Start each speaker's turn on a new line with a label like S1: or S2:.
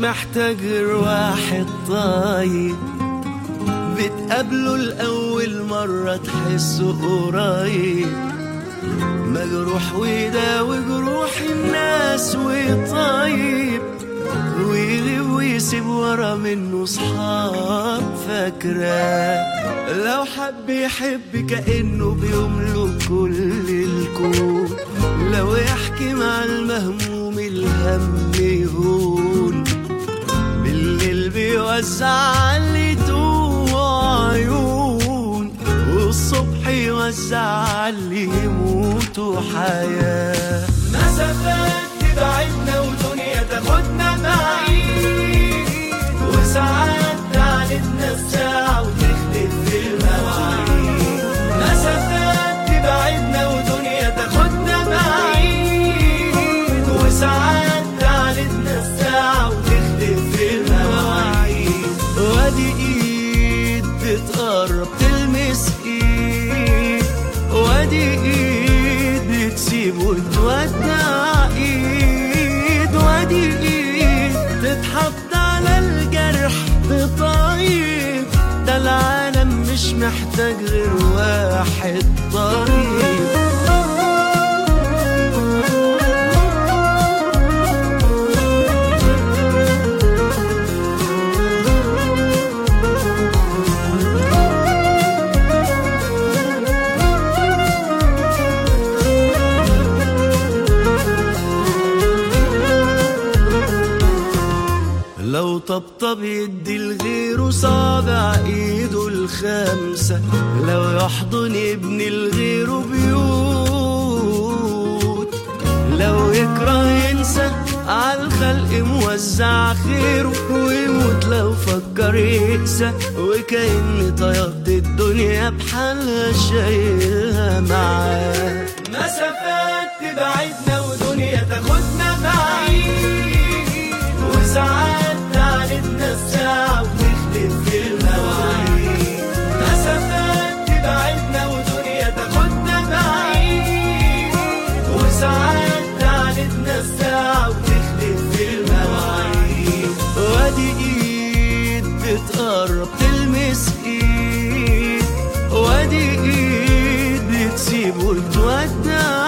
S1: محتاج غير واحد طيب بتقابله لأول مرة تحسه قريب مجروح ويداوي جروح الناس وطيب ويغيب ويسيب ورا منه صحاب فاكرة لو حب يحب كأنه بيملك كل الكون لو يحكي مع المهموم الهم يهون بالليل بيوزع علي عيون والصبح يوزع علي يموتوا حياة مسافات تبعدنا ودنيا تاخدنا بعيد وساعات تعالتنا الساعة وتختلف في المواعيد مسافات تبعدنا ودنيا تاخدنا بعيد وساعات تعالتنا الساعة وتختلف في المواعيد وادي ايد بتقرب تلمس ايد وادي ايد بتسيب وتودع ايد وادي ايد تتحط على الجرح بطيب ده العالم مش محتاج غير واحد طيب لو طبطب يدي لغيره صابع ايده الخمسة لو يحضن يبني لغيره بيوت لو يكره ينسى عالخلق موزع خيره ويموت لو فكر يقسى وكأن طيبت الدنيا بحالها شايلها معاه مسافات تبعدنا ودنيا تاخدنا بعيد وساعات تعالتنا الساعة وتختلف في المواعيد مسافات تبعدنا ودنيا تاخدنا بعيد وساعات تعالتنا الساعة وتختلف في المواعيد وادي ايد بتقرب تلمس ايد وادي ايد بتسيب وتودع